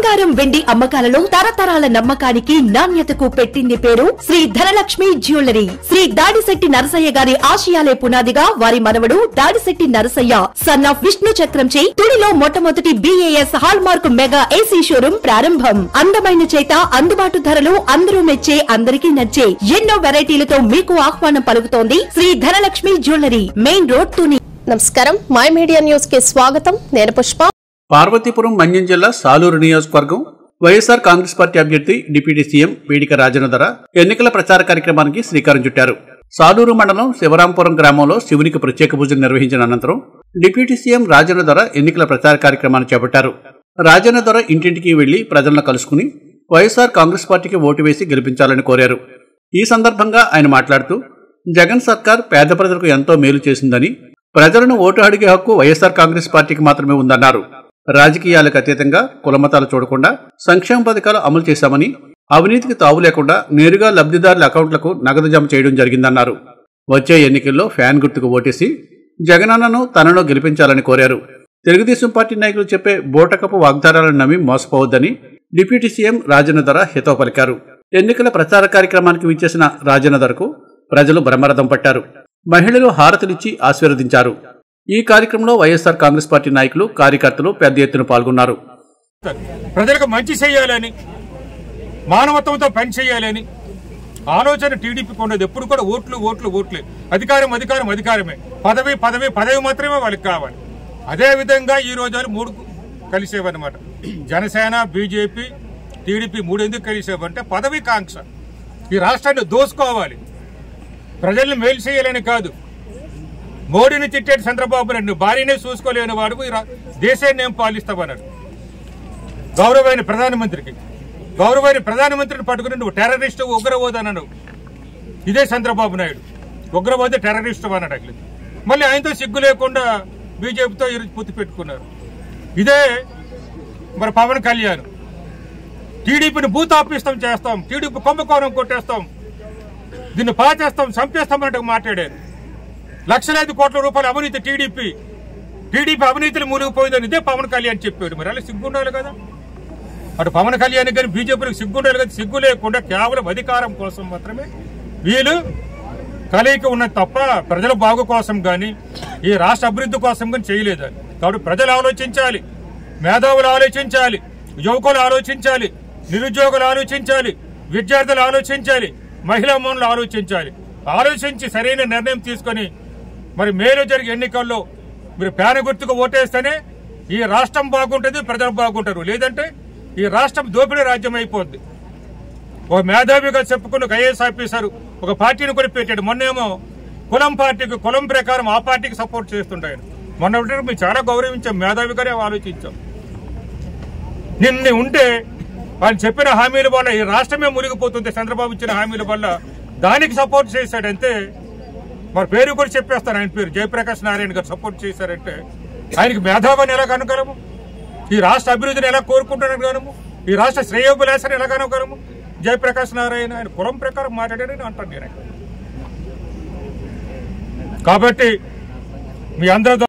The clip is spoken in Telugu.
బంగారం వెండి అమ్మకాలలో తరతరాల నమ్మకానికి నాణ్యతకు పెట్టింది పేరు శ్రీ ధనలక్ష్మి జ్యువెలరీ శ్రీ దాడిశెట్టి నరసయ్య గారి ఆశయాలే పునాదిగా వారి మనవడు దాడిశెట్టి నరసయ్య సన్ ఆఫ్ విష్ణు చక్రంచే తుడిలో మొట్టమొదటి BAS hallmark mega AC showroom ప్రారంభం అందమైన చేత అందుబాటు ధరలు అందరూ మెచ్చే అందరికీ నచ్చే ఎన్నో వెరైటీలతో మీకు ఆహ్వానం పలుకుతోంది Shri Dhanalakshmi jewellery main road Tuni నమస్కారం మై మీడియా న్యూస్ కి స్వాగతం నేను పుష్ప పార్వతీపురం మన్యం జిల్లా సాలూరు నియోజకవర్గం వైఎస్ఆర్ కాంగ్రెస్ పార్టీ అభ్యర్థి డిప్యూటీ సీఎం వేడిక రాజనధర ఎన్నికల ప్రచార కార్యక్రమానికి శ్రీకారం చుట్టారు సాలూరు మండలం శివరాంపురం గ్రామంలో శివునికి ప్రత్యేక పూజలు నిర్వహించిన అనంతరం డిప్యూటీ సీఎం రాజనధర ఎన్నికల ప్రచార కార్యక్రమాన్ని చేపట్టారు రాజనధర ఇంటింటికి వెళ్లి ప్రజలను కలుసుకుని వైఎస్ఆర్ కాంగ్రెస్ పార్టీకి ఓటు వేసి గెలిపించాలని కోరారు ఈ సందర్భంగా ఆయన మాట్లాడుతూ జగన్ సర్కార్ పేద ప్రజలకు ఎంతో మేలు చేసిందని ప్రజలను ఓటు అడిగే హక్కు వైఎస్ఆర్ కాంగ్రెస్ పార్టీకి మాత్రమే ఉందన్నారు రాజకీయాలకు అతీతంగా కులమతాలు చూడకుండా సంక్షేమ పథకాలు అమలు చేశామని అవినీతికి తావు లేకుండా నేరుగా లబ్ధిదారుల అకౌంట్లకు నగదు జమ చేయడం జరిగిందన్నారు వచ్చే ఎన్నికల్లో ఫ్యాన్ గుర్తుకు ఓటేసి జగనన్నను తనను గెలిపించాలని కోరారు తెలుగుదేశం పార్టీ నాయకులు చెప్పే బోటకపు వాగ్దానాలను నమ్మి మోసపోవద్దని డిప్యూటీ సీఎం రాజనధర హితవు పలికారు ఎన్నికల ప్రచార కార్యక్రమానికి విచ్చేసిన రాజనధరకు ప్రజలు బ్రహ్మరథం పట్టారు మహిళలు హారతులిచ్చి ఆశీర్వదించారు ఈ కార్యక్రమంలో వైఎస్ఆర్ కాంగ్రెస్ పార్టీ నాయకులు కార్యకర్తలు పెద్ద ఎత్తున పాల్గొన్నారు ప్రజలకు మంచి చేయాలని మానవత్వంతో పని చేయాలని ఆలోచన టీడీపీకి ఉండదు ఎప్పుడు కూడా ఓట్లు ఓట్లు ఓట్లే అధికారం అధికారం అధికారమే పదవి పదవి పదవి మాత్రమే వాళ్ళకి కావాలి అదే విధంగా ఈ రోజు వాళ్ళు మూడు కలిసేవన్నమాట జనసేన బీజేపీ టీడీపీ మూడు ఎందుకు కలిసేవంటే పదవి కాంక్ష ఈ రాష్ట్రాన్ని దోసుకోవాలి ప్రజల్ని మేలు చేయాలని కాదు మోడీని తిట్టేటి చంద్రబాబు నాయుడు భార్యనే చూసుకోలేని వాడు ఈ రా- దేశాన్ని ఏం పాలిస్తామన్నాడు గౌరవమైన ప్రధానమంత్రికి గౌరవమైన ప్రధానమంత్రిని పట్టుకుని నువ్వు టెర్రరిస్టు ఉగ్రవాది అన్నాడు ఇదే చంద్రబాబు నాయుడు ఉగ్రవాది టెర్రరిస్టు అన్నాడు అట్లా మళ్ళీ ఆయనతో సిగ్గు లేకుండా బీజేపీతో ఈరోజు పొత్తు పెట్టుకున్నారు ఇదే మరి పవన్ కళ్యాణ్ టీడీపీని భూతాపిస్తం చేస్తాం టీడీపీ కుంభకోణం కొట్టేస్తాం దీన్ని పాచేస్తాం చంపేస్తామంటే మాట్లాడారు లక్షలాది కోట్ల రూపాయల అవినీతి టీడీపీ టీడీపీ అవినీతిని మూలిగిపోయిందని ఇదే పవన్ కళ్యాణ్ చెప్పాడు మరి అలా సిగ్గుండాలి కదా అటు పవన్ కళ్యాణ్ కానీ బీజేపీకి సిగ్గుండాలి కదా సిగ్గు లేకుండా కేవలం అధికారం కోసం మాత్రమే వీళ్ళు కలయిక ఉన్నది తప్ప ప్రజల బాగు కోసం కానీ ఈ రాష్ట్ర అభివృద్ధి కోసం కానీ చేయలేదు అది. కాబట్టి ప్రజలు ఆలోచించాలి మేధావులు ఆలోచించాలి యువకులు ఆలోచించాలి నిరుద్యోగులు ఆలోచించాలి విద్యార్థులు ఆలోచించాలి మహిళా మనులు ఆలోచించాలి ఆలోచించి సరైన నిర్ణయం తీసుకొని మరి మేలు జరిగే ఎన్నికల్లో మీరు పేన గుర్తుకు ఓటేస్తేనే ఈ రాష్ట్రం బాగుంటుంది ప్రజలు బాగుంటారు లేదంటే ఈ రాష్ట్రం దోపిడీ రాజ్యం అయిపోద్ది ఒక మేధావిగా చెప్పుకున్న ఒక ఐఏఎస్ ఆఫీసర్ ఒక పార్టీని కూడా పెట్టాడు మొన్నేమో కులం పార్టీకి కులం ప్రకారం ఆ పార్టీకి సపోర్ట్ చేస్తుంటాడు మొన్న ఒకటి మేము చాలా గౌరవించాం మేధావిగానే ఆలోచించాం నిన్న ఉంటే వాళ్ళు చెప్పిన హామీల వల్ల ఈ రాష్ట్రమే మునిగిపోతుంది చంద్రబాబు ఇచ్చిన హామీల వల్ల దానికి సపోర్ట్ చేశాడంటే మరి పేరు కూడా చెప్పేస్తారు ఆయన పేరు జయప్రకాష్ నారాయణ గారు సపోర్ట్ చేశారంటే ఆయనకి మేధావిని ఎలా కనుగలము ఈ రాష్ట్ర అభివృద్ధిని ఎలా కోరుకుంటున్నాను గనము ఈ రాష్ట్ర శ్రేయోభిలాషాన్ని ఎలా కనుగలము జయప్రకాష్ నారాయణ ఆయన కులం ప్రకారం మాట్లాడాడని అంటాను నేను కాబట్టి మీ అందరితో